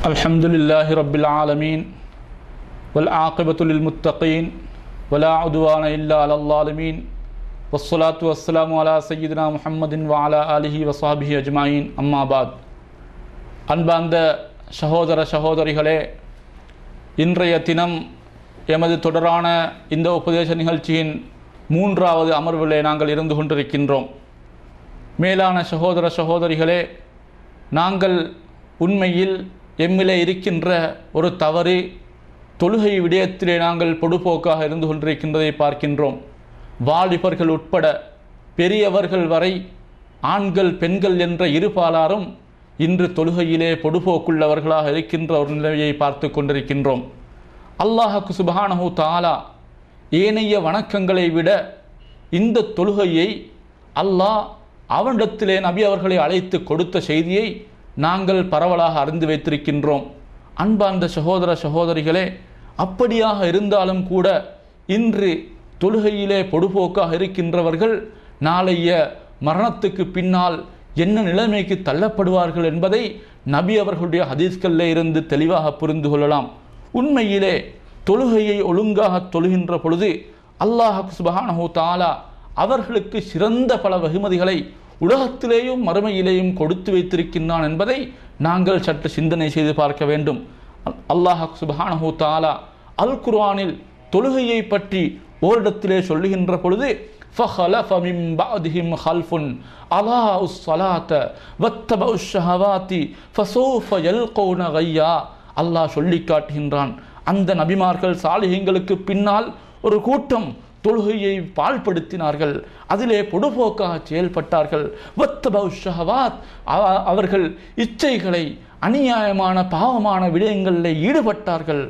الحمد لله رب العالمين والعاقبة للمتقين ولا عدوان إلا على الظالمين والصلاة والسلام على سيدنا محمد وعلى آله وصحبه أجمعين أما بعد அன்பார்ந்த சகோதர சகோதரிகளே இன்றைய தினம் எமது தொடரான இந்த உபதேச நிகழ்ச்சியின் மூன்றாவது அமர்விலே நாங்கள் இருந்து கொண்டிருக்கின்றோம் மேலான சகோதர சகோதரிகளே நாங்கள் உண்மையில் எம்மிலே இருக்கின்ற ஒரு தவறு தொழுகை விடயத்திலே நாங்கள் பொடுபோக்காக இருந்து கொண்டிருக்கின்றதை பார்க்கின்றோம் வாலிபர்கள் உட்பட பெரியவர்கள் வரை ஆண்கள் பெண்கள் என்ற இருபாலாரும் இன்று தொழுகையிலே பொடுபோக்குள்ளவர்களாக இருக்கின்ற ஒரு நிலையை பார்த்து கொண்டிருக்கின்றோம் அல்லாஹுக்கு சுபஹானஹு தாலா ஏனைய வணக்கங்களை விட இந்த தொழுகையை அல்லாஹ் அவனிடத்திலே நபி அவர்களை அழைத்து கொடுத்த செய்தியை நாங்கள் பரவலாக அறிந்து வைத்திருக்கின்றோம் அன்பார்ந்த சகோதர சகோதரிகளே அப்படியாக இருந்தாலும் கூட இன்று தொழுகையிலே பொடுபோக்காக இருக்கின்றவர்கள் நாளைய மரணத்துக்கு பின்னால் என்ன நிலைமைக்கு தள்ளப்படுவார்கள் என்பதை நபி அவர்களுடைய ஹதீஸ்களில் இருந்து தெளிவாக புரிந்து கொள்ளலாம் உண்மையிலே தொழுகையை ஒழுங்காக தொழுகின்ற பொழுது அல்லாஹ் சுபஹானஹு தாலா அவர்களுக்கு சிறந்த பல வெகுமதிகளை உலகத்திலேயும் மறுமையிலேயும் கொடுத்து வைத்திருக்கின்றான் என்பதை நாங்கள் சற்று சிந்தனை செய்து பார்க்க வேண்டும் அல்லாஹ் சுபஹானஹு தாலா அல் குர்ஆனில் தொழுகையை பற்றி ஓரிடத்திலே சொல்லுகின்ற பொழுது فخلف من بعدهم خلف أضاعوا الصلاة واتبعوا الشهوات فسوف يلقون غيا அல்லாஹ் சொல்லி காட்டுகின்றான் அந்த நபிமார்கள் சாலிகங்களுக்கு பின்னால் ஒரு கூட்டம் தொழுகையை பாழ்படுத்தினார்கள் அதிலே பொடுபோக்காக செயல்பட்டார்கள் அவர்கள் இச்சைகளை அநியாயமான பாவமான விடயங்களில் ஈடுபட்டார்கள்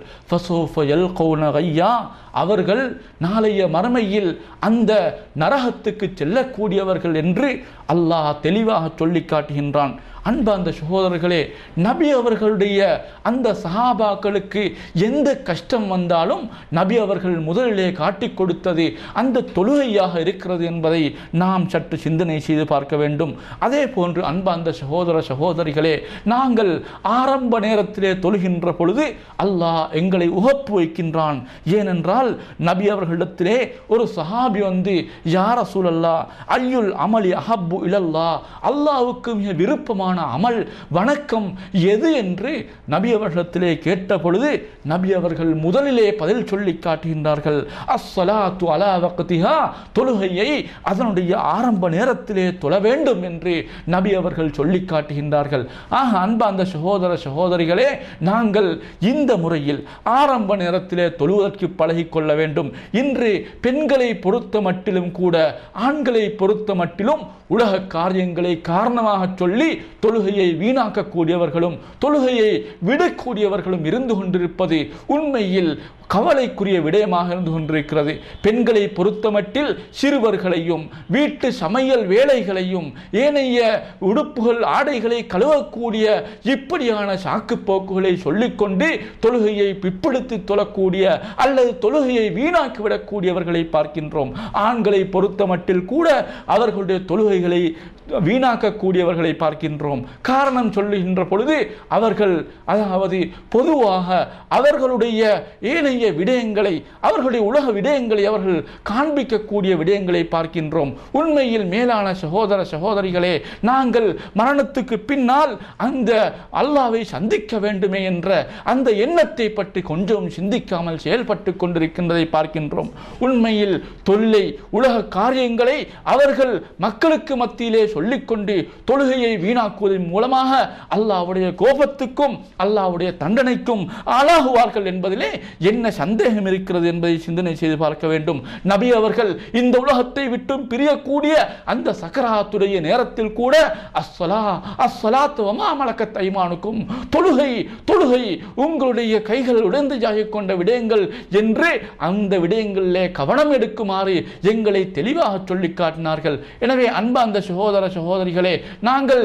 ஐயா அவர்கள் நாளைய மறுமையில் அந்த நரகத்துக்கு செல்லக்கூடியவர்கள் என்று அல்லாஹ் தெளிவாக சொல்லி காட்டுகின்றான் அன்பார்ந்த சகோதரர்களே நபி அவர்களுடைய அந்த சஹாபாக்களுக்கு எந்த கஷ்டம் வந்தாலும் நபி அவர்கள் முதலிலே காட்டிக் கொடுத்தது அந்த தொழுகையாக இருக்கிறது என்பதை நாம் சற்று சிந்தனை செய்து பார்க்க வேண்டும் அதே போன்று அன்பார்ந்த சகோதர சகோதரிகளே நாங்கள் ஆரம்ப நேரத்திலே தொழுகின்ற பொழுது அல்லாஹ் எங்களை உகப்பு வைக்கின்றான் ஏனென்றால் நபி அவர்களிடத்திலே ஒரு சஹாபி வந்து யார சூழல்லா ஐயுல் அமளி அஹப்பு இலல்லா அல்லாவுக்கு மிக விருப்பமான அமல் வணக்கம் எது என்று நபி அவர்களிடத்திலே கேட்ட பொழுது நபி அவர்கள் முதலிலே பதில் சொல்லி காட்டுகின்றார்கள் அஸ்ஸலாத்து அலா வக்திஹா தொழுகையை அதனுடைய ஆரம்ப நேரத்திலே தொழ வேண்டும் என்று நபி அவர்கள் சொல்லி காட்டுகின்றார்கள் ஆக அன்பாந்த சகோதர சகோதரிகளே நாங்கள் இந்த முறையில் ஆரம்ப நேரத்திலே தொழுவதற்கு பழகிக்கொள்ள வேண்டும் இன்று பெண்களை பொறுத்த மட்டிலும் கூட ஆண்களை பொறுத்த மட்டிலும் உலக காரியங்களை காரணமாக சொல்லி தொழுகையை வீணாக்கக்கூடியவர்களும் தொழுகையை விடக்கூடியவர்களும் இருந்து கொண்டிருப்பது உண்மையில் கவலைக்குரிய விடயமாக இருந்து கொண்டிருக்கிறது பெண்களை பொறுத்தமட்டில் சிறுவர்களையும் வீட்டு சமையல் வேலைகளையும் ஏனைய உடுப்புகள் ஆடைகளை கழுவக்கூடிய இப்படியான சாக்கு போக்குகளை சொல்லிக்கொண்டு தொழுகையை பிற்படுத்தி தொழக்கூடிய அல்லது தொழுகையை வீணாக்கிவிடக்கூடியவர்களை பார்க்கின்றோம் ஆண்களை பொறுத்தமட்டில் கூட அவர்களுடைய தொழுகைகளை வீணாக்கக்கூடியவர்களை பார்க்கின்றோம் காரணம் சொல்லுகின்ற பொழுது அவர்கள் அதாவது பொதுவாக அவர்களுடைய ஏனைய விடயங்களை அவர்களுடைய உலக விடயங்களை அவர்கள் காண்பிக்கக்கூடிய விடயங்களை பார்க்கின்றோம் உண்மையில் மேலான சகோதர சகோதரிகளே நாங்கள் மரணத்துக்கு பின்னால் அந்த அல்லாவை சந்திக்க வேண்டுமே என்ற அந்த எண்ணத்தை பற்றி கொஞ்சம் சிந்திக்காமல் செயல்பட்டு கொண்டிருக்கின்றதை பார்க்கின்றோம் உண்மையில் தொல்லை உலக காரியங்களை அவர்கள் மக்களுக்கு மத்தியிலே சொல்லிக்கொண்டு தொழுகையை வீணாக்குவதன் மூலமாக அல்லாவுடைய கோபத்துக்கும் அல்லாவுடைய தண்டனைக்கும் ஆளாகுவார்கள் என்பதிலே என்ன சந்தேகம் இருக்கிறது என்பதை சிந்தனை செய்து பார்க்க வேண்டும் நபி அவர்கள் இந்த உலகத்தை விட்டும் பிரியக்கூடிய அந்த சக்கராத்துடைய நேரத்தில் கூட அஸ்ஸலா அஸ்ஸலாத்து வமா மலக்கத் ஐமானுக்கும் தொழுகை தொழுகை உங்களுடைய கைகள் உடைந்து ஜாகிக் கொண்ட விடயங்கள் என்று அந்த விடயங்களிலே கவனம் எடுக்குமாறு எங்களை தெளிவாக சொல்லி காட்டினார்கள் எனவே அன்பா அந்த சகோதர சகோதரிகளே நாங்கள் சிந்த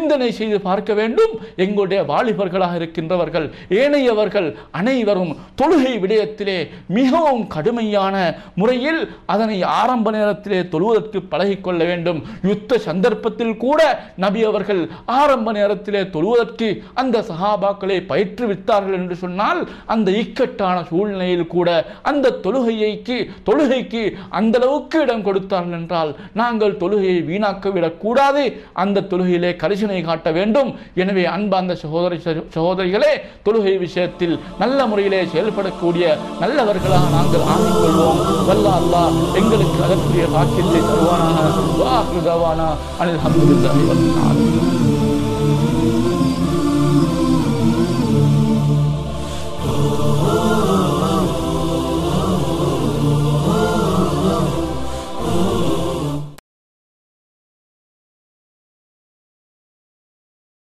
சிந்தனை செய்து பார்க்க வேண்டும் எங்களுடைய வாலிபர்களாக இருக்கின்றவர்கள் ஏனையவர்கள் அனைவரும் தொழுகை விடயத்திலே மிகவும் கடுமையான முறையில் அதனை ஆரம்ப நேரத்திலே தொழுவதற்கு பழகிக்கொள்ள வேண்டும் யுத்த சந்தர்ப்பத்தில் கூட நபி அவர்கள் ஆரம்ப நேரத்திலே தொழுவதற்கு அந்த சஹாபாக்களை பயிற்றுவித்தார்கள் என்று சொன்னால் அந்த இக்கட்டான சூழ்நிலையில் கூட அந்த தொழுகைக்கு தொழுகைக்கு அந்த அளவுக்கு இடம் கொடுத்தார்கள் என்றால் நாங்கள் தொழுகையை வீணாக்க விடக்கூடாது அந்த தொழுகையிலே கரிசனை காட்ட வேண்டும் எனவே அன்பார்ந்த சகோதரி சகோதரிகளே தொழுகை விஷயத்தில் நல்ல முறையிலே செயல்படக்கூடிய நல்லவர்களாக நாங்கள் ஆகிக் கொள்வோம் வல்ல அல்லாஹ் எங்களுக்கு அதற்குரிய பாக்கியத்தை தருவானாக வாஹ்ரு தவானா அனில் ஹம்துலில்லாஹி ரப்பில் ஆலமீன்